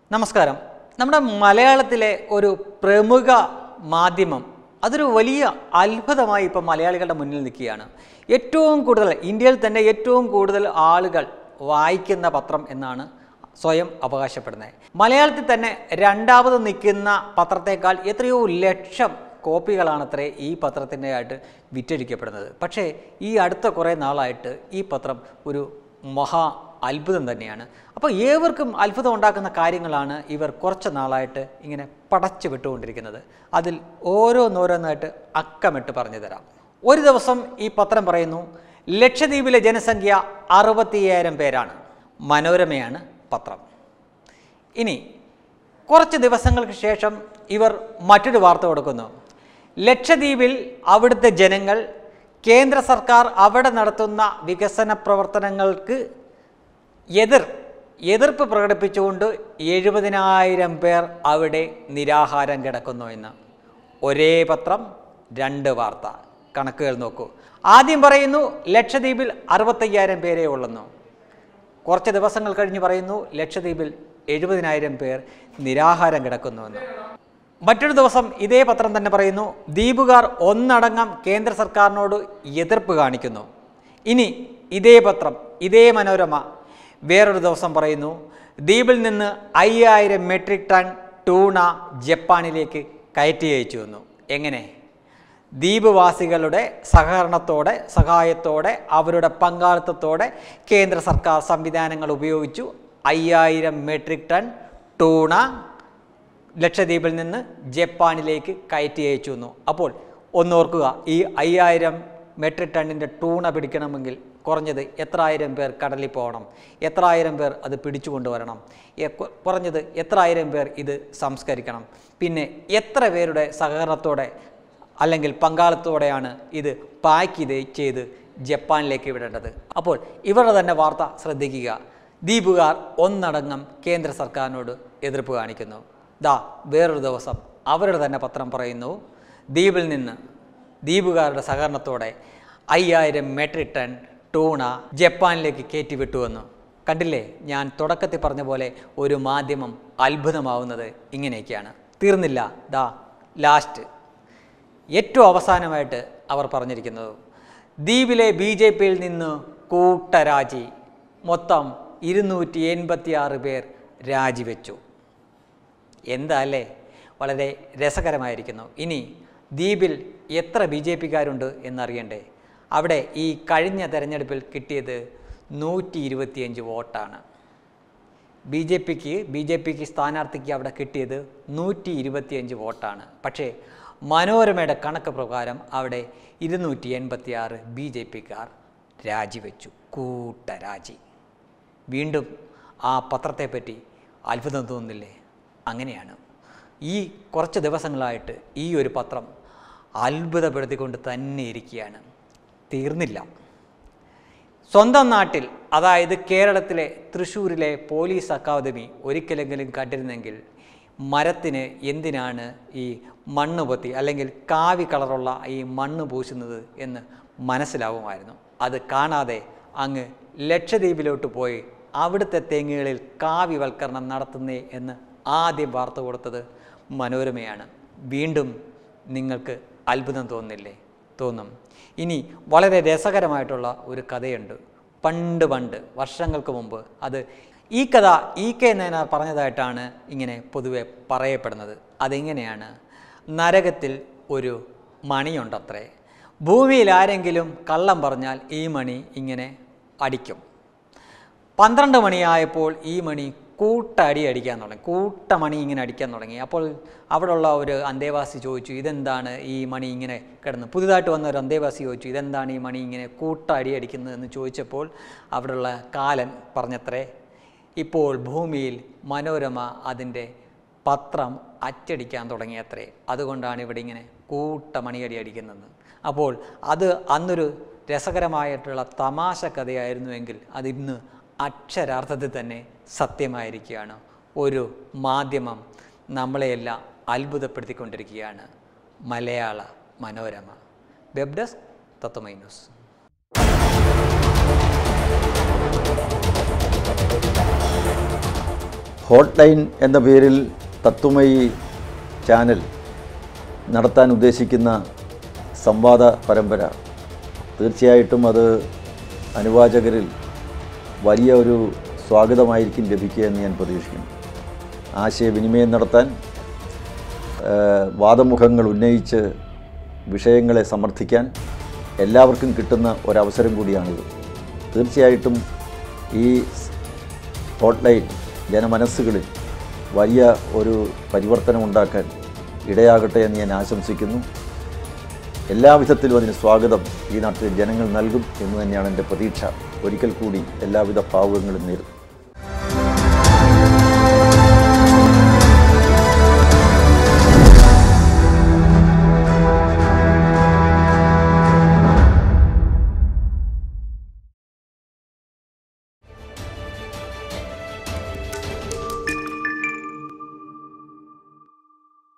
നമസ്കാരം നമ്മുടെ മലയാളത്തിലെ ഒരു പ്രമുഖ മാധ്യമം അതൊരു വലിയ അത്ഭുതമായി ഇപ്പം മലയാളികളുടെ മുന്നിൽ നിൽക്കുകയാണ് ഏറ്റവും കൂടുതൽ ഇന്ത്യയിൽ തന്നെ ഏറ്റവും കൂടുതൽ ആളുകൾ വായിക്കുന്ന പത്രം എന്നാണ് സ്വയം അവകാശപ്പെടുന്നത് മലയാളത്തിൽ തന്നെ രണ്ടാമത് നിൽക്കുന്ന പത്രത്തേക്കാൾ എത്രയോ ലക്ഷം കോപ്പികളാണത്രേ ഈ പത്രത്തിൻ്റെ ആയിട്ട് വിറ്റഴിക്കപ്പെടുന്നത് പക്ഷേ ഈ അടുത്ത കുറേ നാളായിട്ട് ഈ പത്രം ഒരു മഹാ അത്ഭുതം തന്നെയാണ് അപ്പോൾ ഏവർക്കും അത്ഭുതം ഉണ്ടാക്കുന്ന കാര്യങ്ങളാണ് ഇവർ കുറച്ച് നാളായിട്ട് ഇങ്ങനെ പടച്ചു വിട്ടുകൊണ്ടിരിക്കുന്നത് അതിൽ ഓരോന്നോരോന്നായിട്ട് അക്കമിട്ട് പറഞ്ഞു തരാം ഒരു ദിവസം ഈ പത്രം പറയുന്നു ലക്ഷദ്വീപിലെ ജനസംഖ്യ അറുപത്തിയ്യായിരം പേരാണ് മനോരമയാണ് പത്രം ഇനി കുറച്ച് ദിവസങ്ങൾക്ക് ശേഷം ഇവർ മറ്റൊരു വാർത്ത കൊടുക്കുന്നു ലക്ഷദ്വീപിൽ അവിടുത്തെ ജനങ്ങൾ കേന്ദ്ര സർക്കാർ അവിടെ നടത്തുന്ന വികസന പ്രവർത്തനങ്ങൾക്ക് എതിർ എതിർപ്പ് പ്രകടിപ്പിച്ചുകൊണ്ട് എഴുപതിനായിരം പേർ അവിടെ നിരാഹാരം കിടക്കുന്നു എന്ന് ഒരേ പത്രം രണ്ട് വാർത്ത കണക്കുകൾ നോക്കൂ ആദ്യം പറയുന്നു ലക്ഷദ്വീപിൽ അറുപത്തയ്യായിരം പേരേ ഉള്ളെന്നു കുറച്ച് ദിവസങ്ങൾ കഴിഞ്ഞ് പറയുന്നു ലക്ഷദ്വീപിൽ എഴുപതിനായിരം പേർ നിരാഹാരം കിടക്കുന്നുവെന്ന് മറ്റൊരു ദിവസം ഇതേ പത്രം തന്നെ പറയുന്നു ദ്വീപുകാർ ഒന്നടങ്കം കേന്ദ്ര സർക്കാരിനോട് എതിർപ്പ് കാണിക്കുന്നു ഇനി ഇതേ പത്രം ഇതേ മനോരമ വേറൊരു ദിവസം പറയുന്നു ദ്വീപിൽ നിന്ന് അയ്യായിരം മെട്രിക് ടൺ ടൂണ ജപ്പാനിലേക്ക് കയറ്റി അയച്ചു വന്നു എങ്ങനെ ദ്വീപുവാസികളുടെ സഹകരണത്തോടെ സഹായത്തോടെ അവരുടെ പങ്കാളിത്തത്തോടെ കേന്ദ്ര സർക്കാർ സംവിധാനങ്ങൾ ഉപയോഗിച്ചു അയ്യായിരം മെട്രിക് ടൺ ടൂണ ലക്ഷദ്വീപിൽ നിന്ന് ജപ്പാനിലേക്ക് കയറ്റി അയച്ചു വന്നു അപ്പോൾ ഒന്നോർക്കുക ഈ അയ്യായിരം മെട്രിക് ടണ്ണിൻ്റെ ടൂണ പിടിക്കണമെങ്കിൽ കുറഞ്ഞത് എത്ര ആയിരം പേർ കടലിൽ പോകണം എത്ര ആയിരം പേർ അത് പിടിച്ചു കൊണ്ടുവരണം എ- കു- കുറഞ്ഞത് എത്ര ആയിരം പേർ ഇത് സംസ്കരിക്കണം പിന്നെ എത്ര പേരുടെ സഹകരണത്തോടെ അല്ലെങ്കിൽ പങ്കാളിത്തോടെയാണ് ഇത് പാക്ക് ചെയ്ത് ചെയ്ത് ജപ്പാനിലേക്ക് വിടേണ്ടത് അപ്പോൾ ഇവരുടെ തന്നെ വാർത്ത ശ്രദ്ധിക്കുക ദ്വീപുകാർ ഒന്നടങ്കം കേന്ദ്ര സർക്കാരിനോട് എതിർപ്പ് കാണിക്കുന്നു ദാ വേറൊരു ദിവസം അവരുടെ തന്നെ പത്രം പറയുന്നു ദ്വീപിൽ നിന്ന് ദ്വീപുകാരുടെ സഹകരണത്തോടെ അയ്യായിരം മെട്രിക് ടൺ ടൂണ ജപ്പാനിലേക്ക് കയറ്റി വിട്ടുവെന്നു കണ്ടില്ലേ ഞാൻ തുടക്കത്തിൽ പറഞ്ഞ പോലെ ഒരു മാധ്യമം അത്ഭുതമാവുന്നത് ഇങ്ങനെയൊക്കെയാണ് തീർന്നില്ല ദാ ലാസ്റ്റ് ഏറ്റവും അവസാനമായിട്ട് അവർ പറഞ്ഞിരിക്കുന്നത് ദ്വീപിലെ ബി ജെ പിയിൽ നിന്ന് കൂട്ടരാജി മൊത്തം ഇരുന്നൂറ്റി എൺപത്തി ആറ് പേർ രാജിവെച്ചു എന്താ അല്ലേ വളരെ രസകരമായിരിക്കുന്നു ഇനി ദ്വീപിൽ എത്ര ബി ജെ പിക്കാരുണ്ട് എന്നറിയണ്ടേ അവിടെ ഈ കഴിഞ്ഞ തെരഞ്ഞെടുപ്പിൽ കിട്ടിയത് നൂറ്റി ഇരുപത്തിയഞ്ച് വോട്ടാണ് ബി ജെ പിക്ക് ബി ജെ പിക്ക് സ്ഥാനാർത്ഥിക്ക് അവിടെ കിട്ടിയത് നൂറ്റി ഇരുപത്തിയഞ്ച് വോട്ടാണ് പക്ഷേ മനോരമയുടെ കണക്ക് പ്രകാരം അവിടെ ഇരുന്നൂറ്റി എൺപത്തി ആറ് ബി ജെ പിക്കാർ രാജിവെച്ചു കൂട്ടരാജി വീണ്ടും ആ പത്രത്തെപ്പറ്റി അത്ഭുതം തോന്നുന്നില്ലേ അങ്ങനെയാണ് ഈ കുറച്ച് ദിവസങ്ങളായിട്ട് ഈ ഒരു പത്രം അത്ഭുതപ്പെടുത്തിക്കൊണ്ട് തന്നെ ഇരിക്കുകയാണ് തീർന്നില്ല സ്വന്തം നാട്ടിൽ അതായത് കേരളത്തിലെ തൃശ്ശൂരിലെ പോലീസ് അക്കാദമി ഒരിക്കലെങ്കിലും കണ്ടിരുന്നെങ്കിൽ മരത്തിന് എന്തിനാണ് ഈ മണ്ണ് പൊത്തി അല്ലെങ്കിൽ കാവി കളറുള്ള ഈ മണ്ണ് പൂശുന്നത് എന്ന് മനസ്സിലാവുമായിരുന്നു അത് കാണാതെ അങ്ങ് ലക്ഷദ്വീപിലോട്ട് പോയി അവിടുത്തെ തെങ്ങുകളിൽ കാവ്യവൽക്കരണം നടത്തുന്നേ എന്ന് ആദ്യം വാർത്ത കൊടുത്തത് മനോരമയാണ് വീണ്ടും നിങ്ങൾക്ക് അത്ഭുതം തോന്നില്ലേ തോന്നും ഇനി വളരെ രസകരമായിട്ടുള്ള ഒരു കഥയുണ്ട് പണ്ട് പണ്ട് വർഷങ്ങൾക്ക് മുമ്പ് അത് ഈ കഥ ഇ കെ നയനാർ പറഞ്ഞതായിട്ടാണ് ഇങ്ങനെ പൊതുവെ പറയപ്പെടുന്നത് അതെങ്ങനെയാണ് നരകത്തിൽ ഒരു മണിയുണ്ടത്രേ ഭൂമിയിൽ ആരെങ്കിലും കള്ളം പറഞ്ഞാൽ ഈ മണി ഇങ്ങനെ അടിക്കും പന്ത്രണ്ട് മണിയായപ്പോൾ ഈ മണി കൂട്ടടി അടിക്കാൻ തുടങ്ങി കൂട്ടമണി ഇങ്ങനെ അടിക്കാൻ തുടങ്ങി അപ്പോൾ അവിടെയുള്ള ഒരു അന്തേവാസി ചോദിച്ചു ഇതെന്താണ് ഈ മണി ഇങ്ങനെ കിടന്ന് പുതുതായിട്ട് വന്ന ഒരു അന്തേവാസി ചോദിച്ചു ഇതെന്താണ് ഈ മണി ഇങ്ങനെ കൂട്ടടി അടിക്കുന്നതെന്ന് ചോദിച്ചപ്പോൾ അവിടെയുള്ള കാലൻ പറഞ്ഞത്രേ ഇപ്പോൾ ഭൂമിയിൽ മനോരമ അതിൻ്റെ പത്രം അച്ചടിക്കാൻ തുടങ്ങിയത്രേ അതുകൊണ്ടാണ് ഇവിടെ ഇങ്ങനെ കൂട്ടമണിയടി അടിക്കുന്നത് അപ്പോൾ അത് അന്നൊരു രസകരമായിട്ടുള്ള തമാശ കഥയായിരുന്നുവെങ്കിൽ അതിന്ന് അക്ഷരാർത്ഥത്തിൽ തന്നെ സത്യമായിരിക്കുകയാണ് ഒരു മാധ്യമം നമ്മളെയെല്ലാം അത്ഭുതപ്പെടുത്തിക്കൊണ്ടിരിക്കുകയാണ് Malayala Manorama web desk Tathvamayi news hot line എന്ന പേരിൽ തത്വമയി ചാനൽ നടത്താൻ ഉദ്ദേശിക്കുന്ന സംവാദ പരമ്പര തീർച്ചയായിട്ടും അത് അനുവാചകരിൽ വലിയ ഒരു സ്വാഗതമായിരിക്കും ലഭിക്കുക എന്ന് ഞാൻ പ്രതീക്ഷിക്കുന്നു ആശയവിനിമയം നടത്താൻ ആ, വാദമുഖങ്ങൾ ഉന്നയിച്ച് വിഷയങ്ങളെ സമർത്ഥിക്കാൻ എല്ലാവർക്കും കിട്ടുന്ന ഒരവസരം കൂടിയാണിത് തീർച്ചയായിട്ടും ഈ ഹോട്ട്ലൈൻ ജനമനസ്സുകളിൽ വലിയ ഒരു പരിവർത്തനം ഉണ്ടാക്കാൻ ഇടയാകട്ടെ എന്ന് ഞാൻ ആശംസിക്കുന്നു എല്ലാവിധത്തിലും അതിന് സ്വാഗതം ഈ നാട്ടിലെ ജനങ്ങൾ നൽകും എന്ന് തന്നെയാണ് എൻ്റെ പ്രതീക്ഷ ഒരിക്കൽ കൂടി എല്ലാവിധ ഭാവുകങ്ങളും നേരുന്നു